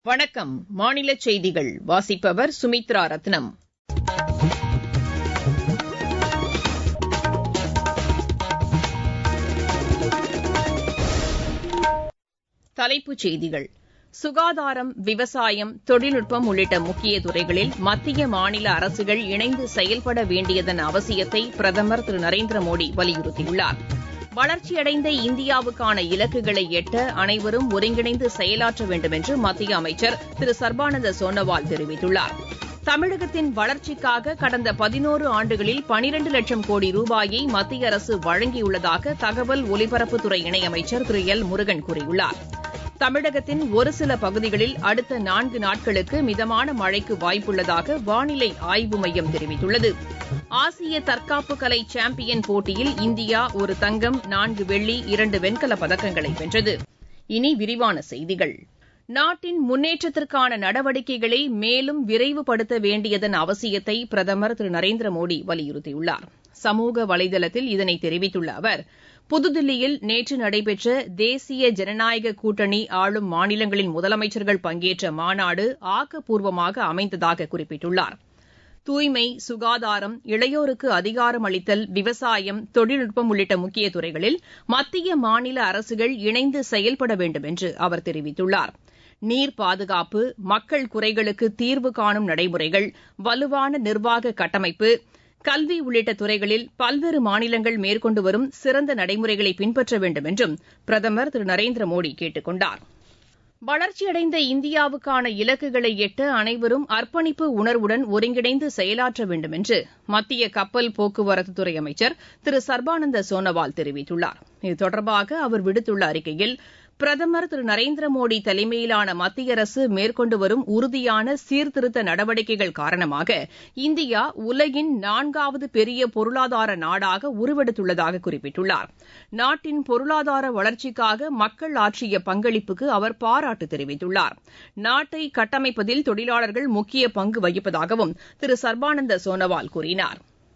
வணக்கம் மாநில செய்திகள் வாசிப்பவர் சுமித்ரா ரத்னம் தலைப்புச் செய்திகள் சுகாதாரம் விவசாயம் தொழில்நுட்பம் உள்ளிட்ட முக்கிய துறைகளில் மத்திய மாநில அரசுகள் இணைந்து செயல்பட வேண்டியதன் அவசியத்தை பிரதமர் திரு நரேந்திர மோடி வலியுறுத்தியுள்ளார் வளர்ச்சியடைந்த இந்தியாவுக்கான இலக்குகளை எட்ட அனைவரும் ஒருங்கிணைந்து செயலாற்ற வேண்டும் என்று மத்திய அமைச்சர் திரு சர்பானந்த சோனோவால் தெரிவித்துள்ளார் தமிழகத்தின் வளர்ச்சிக்காக கடந்த பதினோரு ஆண்டுகளில் பனிரண்டு லட்சம் கோடி ரூபாயை மத்திய அரசு வழங்கியுள்ளதாக தகவல் ஒலிபரப்புத்துறை இணையமைச்சர் திரு எல் முருகன் கூறியுள்ளார் தமிழகத்தின் ஒரு சில பகுதிகளில் அடுத்த நான்கு நாட்களுக்கு மிதமான மழைக்கு வாய்ப்புள்ளதாக வானிலை ஆய்வு மையம் தெரிவித்துள்ளது ஆசிய தற்காப்பு கலை சாம்பியன் போட்டியில் இந்தியா ஒரு தங்கம் நான்கு வெள்ளி இரண்டு வெண்கலப் பதக்கங்களை வென்றது இனி விரிவான செய்திகள் நாட்டின் முன்னேற்றத்திற்கான நடவடிக்கைகளை மேலும் விரைவுபடுத்த வேண்டியதன் அவசியத்தை பிரதமர் திரு நரேந்திர மோடி வலியுறுத்தியுள்ளார் சமூக வலைதளத்தில் இதனை தெரிவித்துள்ள அவர் புதுதில்லியில் நேற்று நடைபெற்ற தேசிய ஜனநாயக கூட்டணி ஆளும் மாநிலங்களின் முதலமைச்சர்கள் பங்கேற்ற மாநாடு ஆக்கப்பூர்வமாக அமைந்ததாக குறிப்பிட்டுள்ளார் தூய்மை சுகாதாரம் இளையோருக்கு அதிகாரம் அளித்தல் விவசாயம் தொழில்நுட்பம் உள்ளிட்ட முக்கிய துறைகளில் மத்திய மாநில அரசுகள் இணைந்து செயல்பட வேண்டும் என்று அவர் தெரிவித்துள்ளார் நீர் பாதுகாப்பு மக்கள் குறைகளுக்கு தீர்வு காணும் நடைமுறைகள் வலுவான நிர்வாக கட்டமைப்பு கல்வி உள்ளிட்ட துறைகளில் பல்வேறு மாநிலங்கள் மேற்கொண்டு வரும் சிறந்த நடைமுறைகளை பின்பற்ற வேண்டும் என்றும் பிரதமர் திரு நரேந்திர மோடி கேட்டுக் கொண்டார் வளர்ச்சியடைந்த இந்தியாவுக்கான இலக்குகளை எட்ட அனைவரும் அர்ப்பணிப்பு உணர்வுடன் ஒருங்கிணைந்து செயலாற்ற வேண்டும் என்று மத்திய கப்பல் போக்குவரத்துத்துறை அமைச்சர் திரு சர்பானந்த சோனோவால் தெரிவித்துள்ளார் இது தொடர்பாக அவர் விடுத்துள்ள அறிக்கையில் பிரதமர் திரு நரேந்திர மோடி தலைமையிலான மத்திய அரசு மேற்கொண்டு வரும் உறுதியான சீர்திருத்த நடவடிக்கைகள் காரணமாக இந்தியா உலகின் நான்காவது பெரிய பொருளாதார நாடாக உருவெடுத்துள்ளதாக குறிப்பிட்டுள்ளார் நாட்டின் பொருளாதார வளர்ச்சிக்காக மக்கள் ஆற்றிய பங்களிப்புக்கு அவர் பாராட்டு தெரிவித்துள்ளார் நாட்டை கட்டமைப்பதில் தொழிலாளர்கள் முக்கிய பங்கு வகிப்பதாகவும் திரு சர்பானந்த சோனோவால் கூறினார்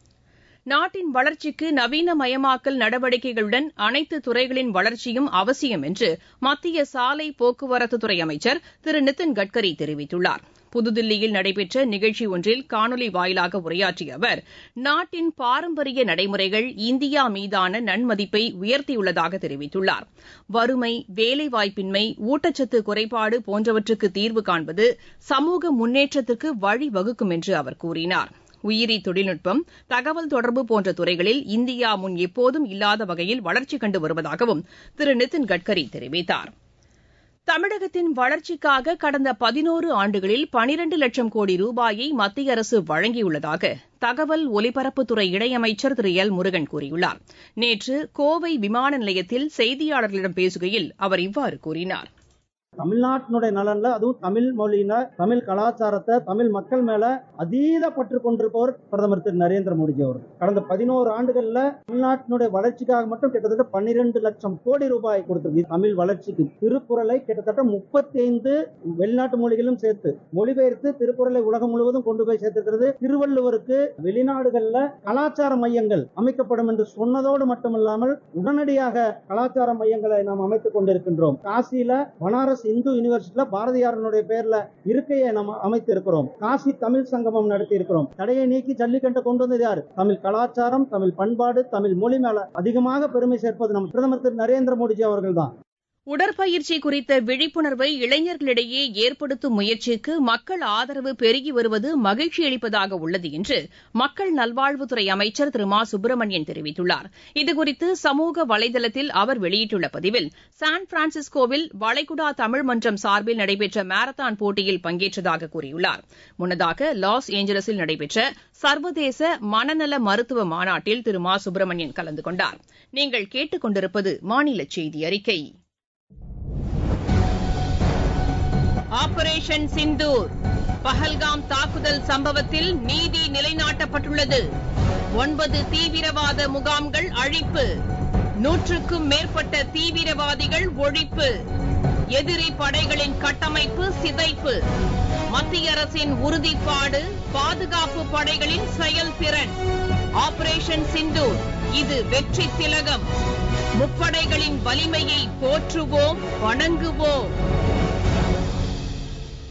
நாட்டின் வளர்ச்சிக்கு நவீனமயமாக்கல் நடவடிக்கைகளுடன் அனைத்து துறைகளின் வளர்ச்சியும் அவசியம் என்று மத்திய சாலை போக்குவரத்துத்துறை அமைச்சர் திரு நிதின் கட்கரி தெரிவித்துள்ளார் புதுதில்லியில் நடைபெற்ற நிகழ்ச்சி ஒன்றில் காணொலி வாயிலாக உரையாற்றிய அவர் நாட்டின் பாரம்பரிய நடைமுறைகள் இந்தியா மீதான நன்மதிப்பை உயர்த்தியுள்ளதாக தெரிவித்துள்ளார் வறுமை வேலைவாய்ப்பின்மை ஊட்டச்சத்து குறைபாடு போன்றவற்றுக்கு தீர்வு காண்பது சமூக முன்னேற்றத்திற்கு வழிவகுக்கும் என்று அவர் கூறினார் உயிரி தொழில்நுட்பம் தகவல் தொடர்பு போன்ற துறைகளில் இந்தியா முன் எப்போதும் இல்லாத வகையில் வளர்ச்சி கண்டு வருவதாகவும் திரு நிதின் கட்கரி தெரிவித்தார் தமிழகத்தின் வளர்ச்சிக்காக கடந்த பதினோரு ஆண்டுகளில் பனிரண்டு லட்சம் கோடி ரூபாயை மத்திய அரசு வழங்கியுள்ளதாக தகவல் ஒலிபரப்புத்துறை இணையமைச்சர் திரு எல் முருகன் கூறியுள்ளார் நேற்று கோவை விமான நிலையத்தில் செய்தியாளர்களிடம் பேசுகையில் அவர் இவ்வாறு கூறினார் தமிழ்நாட்டினுடைய நலன்ல அதுவும் தமிழ் மொழியில தமிழ் கலாச்சாரத்தை தமிழ் மக்கள் மேல அதீத பற்று கொண்டிருப்பவர் பிரதமர் திரு நரேந்திர மோடிஜி அவர் கடந்த பதினோரு ஆண்டுகள்ல தமிழ்நாட்டினுடைய வளர்ச்சிக்காக மட்டும் கிட்டத்தட்ட பன்னிரண்டு லட்சம் கோடி ரூபாய் கொடுத்திருக்கு தமிழ் வளர்ச்சிக்கு திருக்குறளை கிட்டத்தட்ட முப்பத்தி ஐந்து வெளிநாட்டு மொழிகளும் சேர்த்து மொழிபெயர்த்து திருக்குறளை உலகம் முழுவதும் கொண்டு போய் சேர்த்திருக்கிறது திருவள்ளுவருக்கு வெளிநாடுகள்ல கலாச்சார மையங்கள் அமைக்கப்படும் என்று சொன்னதோடு மட்டுமல்லாமல் உடனடியாக கலாச்சார மையங்களை நாம் அமைத்துக் கொண்டிருக்கின்றோம் காசியில பனாரஸ் இந்து யூனிவர்சிட்டியில பாரதியாரனுடைய பேர்ல இருக்கையை நம்ம அமைத்து இருக்கிறோம் காசி தமிழ் சங்கமம் நடத்தி இருக்கிறோம் தடையை நீக்கி ஜல்லிக்கட்டை கொண்டு வந்தது யார் தமிழ் கலாச்சாரம் தமிழ் பண்பாடு தமிழ் மொழி மேல அதிகமாக பெருமை சேர்ப்பது நம் பிரதமர் திரு நரேந்திர மோடிஜி அவர்கள் தான் உடற்பயிற்சி குறித்த விழிப்புணர்வை இளைஞர்களிடையே ஏற்படுத்தும் முயற்சிக்கு மக்கள் ஆதரவு பெருகி வருவது மகிழ்ச்சி அளிப்பதாக உள்ளது என்று மக்கள் நல்வாழ்வுத்துறை அமைச்சர் திரு மா சுப்பிரமணியன் தெரிவித்துள்ளார் இதுகுறித்து சமூக வலைதளத்தில் அவர் வெளியிட்டுள்ள பதிவில் சான் பிரான்சிஸ்கோவில் வளைகுடா தமிழ் மன்றம் சார்பில் நடைபெற்ற மாரத்தான் போட்டியில் பங்கேற்றதாக கூறியுள்ளார் முன்னதாக லாஸ் ஏஞ்சலஸில் நடைபெற்ற சர்வதேச மனநல மருத்துவ மாநாட்டில் திரு மா சுப்பிரமணியன் கலந்து கொண்டார் நீங்கள் கேட்டுக் கொண்டிருப்பது மாநில செய்தி அறிக்கை ஆபரேஷன் சிந்தூர் பஹல்காம் தாக்குதல் சம்பவத்தில் நீதி நிலைநாட்டப்பட்டுள்ளது ஒன்பது தீவிரவாத முகாம்கள் அழிப்பு நூற்றுக்கும் மேற்பட்ட தீவிரவாதிகள் ஒழிப்பு எதிரி படைகளின் கட்டமைப்பு சிதைப்பு மத்திய அரசின் உறுதிப்பாடு பாதுகாப்பு படைகளின் செயல்திறன் ஆபரேஷன் சிந்தூர் இது வெற்றி திலகம் முப்படைகளின் வலிமையை போற்றுவோம் வணங்குவோம்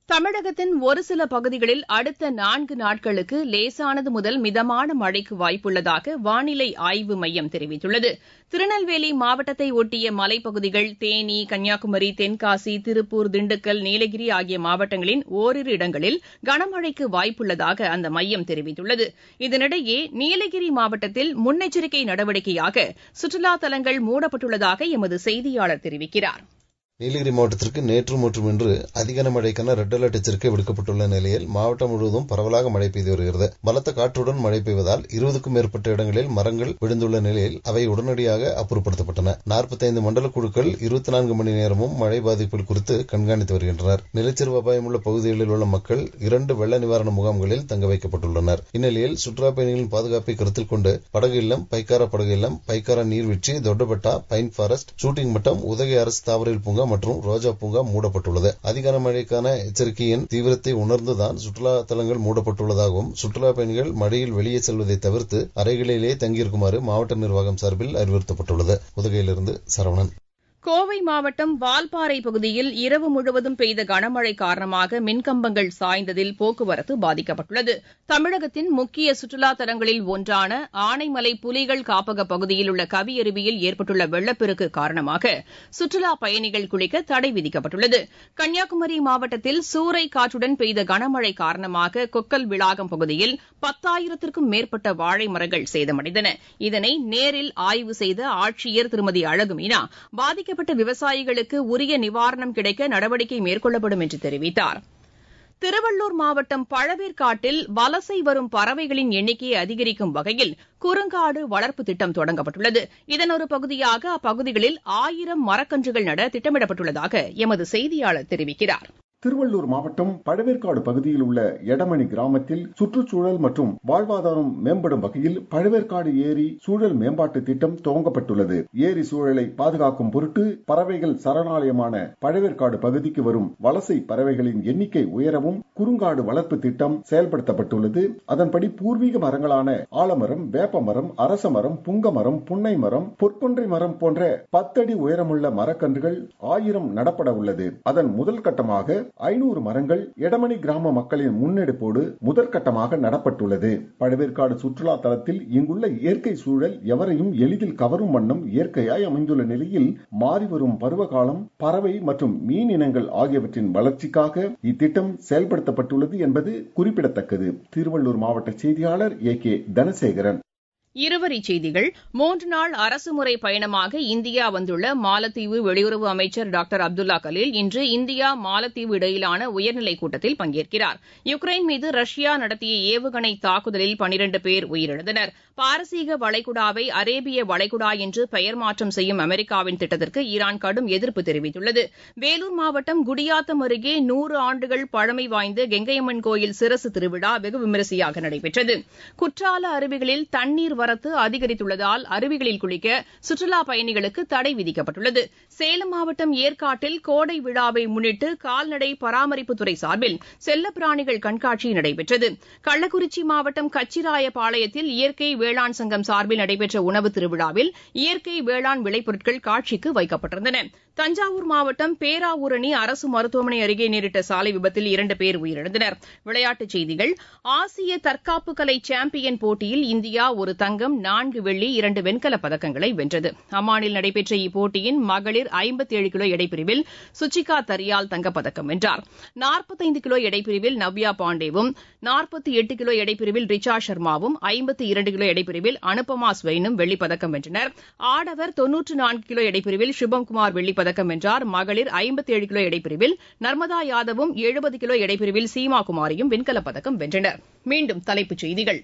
தமிழகத்தின் ஒரு சில பகுதிகளில் அடுத்த நான்கு நாட்களுக்கு லேசானது முதல் மிதமான மழைக்கு வாய்ப்புள்ளதாக வானிலை ஆய்வு மையம் தெரிவித்துள்ளது திருநெல்வேலி மாவட்டத்தை ஒட்டிய மலைப்பகுதிகள் தேனி கன்னியாகுமரி தென்காசி திருப்பூர் திண்டுக்கல் நீலகிரி ஆகிய மாவட்டங்களின் ஓரிரு இடங்களில் கனமழைக்கு வாய்ப்புள்ளதாக அந்த மையம் தெரிவித்துள்ளது இதனிடையே நீலகிரி மாவட்டத்தில் முன்னெச்சரிக்கை நடவடிக்கையாக சுற்றுலா தலங்கள் மூடப்பட்டுள்ளதாக எமது செய்தியாளர் தெரிவிக்கிறார் நீலகிரி மாவட்டத்திற்கு நேற்று மற்றும் இன்று அதிக மழைக்கான ரெட் அலர்ட் எச்சரிக்கை விடுக்கப்பட்டுள்ள நிலையில் மாவட்டம் முழுவதும் பரவலாக மழை பெய்து வருகிறது பலத்த காற்றுடன் மழை பெய்வதால் இருபதுக்கும் மேற்பட்ட இடங்களில் மரங்கள் விழுந்துள்ள நிலையில் அவை உடனடியாக அப்புறப்படுத்தப்பட்டன நாற்பத்தைந்து மண்டல குழுக்கள் இருபத்தி நான்கு மணி நேரமும் மழை பாதிப்புகள் குறித்து கண்காணித்து வருகின்றனர் நிலச்சரிவு அபாயம் உள்ள பகுதிகளில் உள்ள மக்கள் இரண்டு வெள்ள நிவாரண முகாம்களில் தங்க வைக்கப்பட்டுள்ளனர் இந்நிலையில் சுற்றுலா பயணிகளின் பாதுகாப்பை கருத்தில் கொண்டு படகு இல்லம் பைக்காரா படகு இல்லம் பைக்காரா நீர்வீழ்ச்சி தொட்டபெட்டா பைன் ஃபாரஸ்ட் ஷூட்டிங் மட்டம் உதகை அரசு தாவரவியல் பூங்கா மற்றும் ரோஜா பூங்கா மூடப்பட்டுள்ளது அதிகார மழைக்கான எச்சரிக்கையின் தீவிரத்தை உணர்ந்துதான் சுற்றுலா தலங்கள் மூடப்பட்டுள்ளதாகவும் சுற்றுலா பயணிகள் மழையில் வெளியே செல்வதை தவிர்த்து அறைகளிலேயே தங்கியிருக்குமாறு மாவட்ட நிர்வாகம் சார்பில் அறிவுறுத்தப்பட்டுள்ளது உதகையிலிருந்து சரவணன் கோவை மாவட்டம் வால்பாறை பகுதியில் இரவு முழுவதும் பெய்த கனமழை காரணமாக மின்கம்பங்கள் சாய்ந்ததில் போக்குவரத்து பாதிக்கப்பட்டுள்ளது தமிழகத்தின் முக்கிய சுற்றுலா தலங்களில் ஒன்றான ஆனைமலை புலிகள் காப்பக பகுதியில் உள்ள கவியருவியில் ஏற்பட்டுள்ள வெள்ளப்பெருக்கு காரணமாக சுற்றுலா பயணிகள் குளிக்க தடை விதிக்கப்பட்டுள்ளது கன்னியாகுமரி மாவட்டத்தில் சூறை காற்றுடன் பெய்த கனமழை காரணமாக கொக்கல் விளாகம் பகுதியில் பத்தாயிரத்திற்கும் மேற்பட்ட வாழை மரங்கள் சேதமடைந்தன இதனை நேரில் ஆய்வு செய்த ஆட்சியர் திருமதி அழகுமீனா பாதிக்க பாதிக்கப்பட்ட விவசாயிகளுக்கு உரிய நிவாரணம் கிடைக்க நடவடிக்கை மேற்கொள்ளப்படும் என்று தெரிவித்தார் திருவள்ளூர் மாவட்டம் பழவேற்காட்டில் வலசை வரும் பறவைகளின் எண்ணிக்கையை அதிகரிக்கும் வகையில் குறுங்காடு வளர்ப்பு திட்டம் தொடங்கப்பட்டுள்ளது இதன் ஒரு பகுதியாக அப்பகுதிகளில் ஆயிரம் மரக்கன்றுகள் நட திட்டமிடப்பட்டுள்ளதாக எமது செய்தியாளர் தெரிவிக்கிறார் திருவள்ளூர் மாவட்டம் பழவேற்காடு பகுதியில் உள்ள எடமணி கிராமத்தில் சுற்றுச்சூழல் மற்றும் வாழ்வாதாரம் மேம்படும் வகையில் பழவேற்காடு ஏரி சூழல் மேம்பாட்டு திட்டம் துவங்கப்பட்டுள்ளது ஏரி சூழலை பாதுகாக்கும் பொருட்டு பறவைகள் சரணாலயமான பழவேற்காடு பகுதிக்கு வரும் வலசை பறவைகளின் எண்ணிக்கை உயரவும் குறுங்காடு வளர்ப்பு திட்டம் செயல்படுத்தப்பட்டுள்ளது அதன்படி பூர்வீக மரங்களான ஆலமரம் வேப்பமரம் அரச மரம் புங்க மரம் புன்னை மரம் பொற்கொன்றை மரம் போன்ற பத்தடி உயரமுள்ள மரக்கன்றுகள் ஆயிரம் நடப்பட உள்ளது அதன் முதல் கட்டமாக ஐநூறு மரங்கள் எடமணி கிராம மக்களின் முன்னெடுப்போடு முதற்கட்டமாக நடப்பட்டுள்ளது பழவேற்காடு சுற்றுலா தலத்தில் இங்குள்ள இயற்கை சூழல் எவரையும் எளிதில் கவரும் வண்ணம் இயற்கையாய் அமைந்துள்ள நிலையில் மாறிவரும் பருவகாலம் பறவை மற்றும் மீன் இனங்கள் ஆகியவற்றின் வளர்ச்சிக்காக இத்திட்டம் செயல்படுத்தப்பட்டுள்ளது என்பது குறிப்பிடத்தக்கது திருவள்ளூர் மாவட்ட செய்தியாளர் ஏ கே தனசேகரன் இருவரிச் செய்திகள் மூன்று நாள் அரசுமுறை பயணமாக இந்தியா வந்துள்ள மாலத்தீவு வெளியுறவு அமைச்சர் டாக்டர் அப்துல்லா கலீல் இன்று இந்தியா மாலத்தீவு இடையிலான உயர்நிலைக் கூட்டத்தில் பங்கேற்கிறார் யுக்ரைன் மீது ரஷ்யா நடத்திய ஏவுகணை தாக்குதலில் பனிரண்டு பேர் உயிரிழந்தனர் பாரசீக வளைகுடாவை அரேபிய வளைகுடா என்று பெயர் மாற்றம் செய்யும் அமெரிக்காவின் திட்டத்திற்கு ஈரான் கடும் எதிர்ப்பு தெரிவித்துள்ளது வேலூர் மாவட்டம் குடியாத்தம் அருகே நூறு ஆண்டுகள் பழமை வாய்ந்த கெங்கையம்மன் கோயில் சிரசு திருவிழா வெகு விமரிசையாக நடைபெற்றது குற்றால அருவிகளில் தண்ணீர் வரத்து அதிகரித்துள்ளதால் அருவிகளில் குளிக்க சுற்றுலா பயணிகளுக்கு தடை விதிக்கப்பட்டுள்ளது சேலம் மாவட்டம் ஏற்காட்டில் கோடை விழாவை முன்னிட்டு கால்நடை பராமரிப்புத்துறை சார்பில் செல்லப்பிராணிகள் கண்காட்சி நடைபெற்றது கள்ளக்குறிச்சி மாவட்டம் கச்சிராயபாளையத்தில் இயற்கை வேளாண் சங்கம் சார்பில் நடைபெற்ற உணவு திருவிழாவில் இயற்கை வேளாண் விளைபொருட்கள் காட்சிக்கு வைக்கப்பட்டிருந்தன தஞ்சாவூர் மாவட்டம் பேராவூரணி அரசு மருத்துவமனை அருகே நேரிட்ட சாலை விபத்தில் இரண்டு பேர் உயிரிழந்தனர் விளையாட்டுச் செய்திகள் ஆசிய தற்காப்பு கலை சாம்பியன் போட்டியில் இந்தியா ஒரு தங்கம் நான்கு வெள்ளி இரண்டு வெண்கலப் பதக்கங்களை வென்றது அம்மானில் நடைபெற்ற இப்போட்டியின் மகளிர் ஐம்பத்தேழு கிலோ எடைப்பிரிவில் சுச்சிகா தரியால் தங்கப்பதக்கம் வென்றார் நாற்பத்தைந்து கிலோ எடைப்பிரிவில் நவ்யா பாண்டேவும் நாற்பத்தி எட்டு கிலோ எடைப்பிரிவில் ரிச்சா சர்மாவும் ஐம்பத்தி இரண்டு கிலோ எடைப்பிரிவில் அனுபமா ஸ்வெயினும் வெள்ளிப்பதக்கம் வென்றனர் ஆடவர் தொன்னூற்று நான்கு கிலோ எடைப்பிரிவில் சுபம்குமார் வெள்ளிப்பதக்கம் வென்றார் மகளிர் ஐம்பத்தேழு கிலோ எடைப்பிரிவில் நர்மதா யாதவும் எழுபது கிலோ எடைப்பிரிவில் சீமா குமாரியும் வெண்கலப் பதக்கம் வென்றனர் மீண்டும் தலைப்புச் செய்திகள்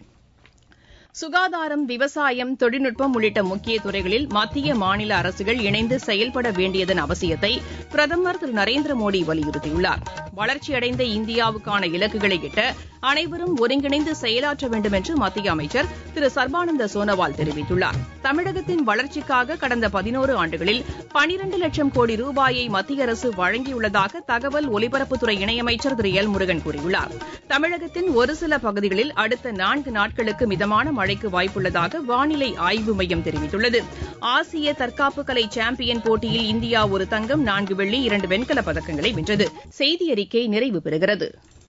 சுகாதாரம் விவசாயம் தொழில்நுட்பம் உள்ளிட்ட முக்கிய துறைகளில் மத்திய மாநில அரசுகள் இணைந்து செயல்பட வேண்டியதன் அவசியத்தை பிரதமர் திரு நரேந்திர மோடி வலியுறுத்தியுள்ளார் வளர்ச்சியடைந்த இந்தியாவுக்கான இலக்குகளை எட்ட அனைவரும் ஒருங்கிணைந்து செயலாற்ற வேண்டும் என்று மத்திய அமைச்சர் திரு சர்பானந்த சோனோவால் தெரிவித்துள்ளார் தமிழகத்தின் வளர்ச்சிக்காக கடந்த பதினோரு ஆண்டுகளில் பனிரண்டு லட்சம் கோடி ரூபாயை மத்திய அரசு வழங்கியுள்ளதாக தகவல் ஒலிபரப்புத்துறை இணையமைச்சர் திரு எல் முருகன் கூறியுள்ளார் தமிழகத்தின் ஒரு சில பகுதிகளில் அடுத்த நான்கு நாட்களுக்கு மிதமான மழைக்கு வாய்ப்புள்ளதாக வானிலை ஆய்வு மையம் தெரிவித்துள்ளது ஆசிய தற்காப்பு கலை சாம்பியன் போட்டியில் இந்தியா ஒரு தங்கம் நான்கு வெள்ளி இரண்டு வெண்கலப் பதக்கங்களை வென்றது செய்தி அறிக்கை நிறைவு பெறுகிறது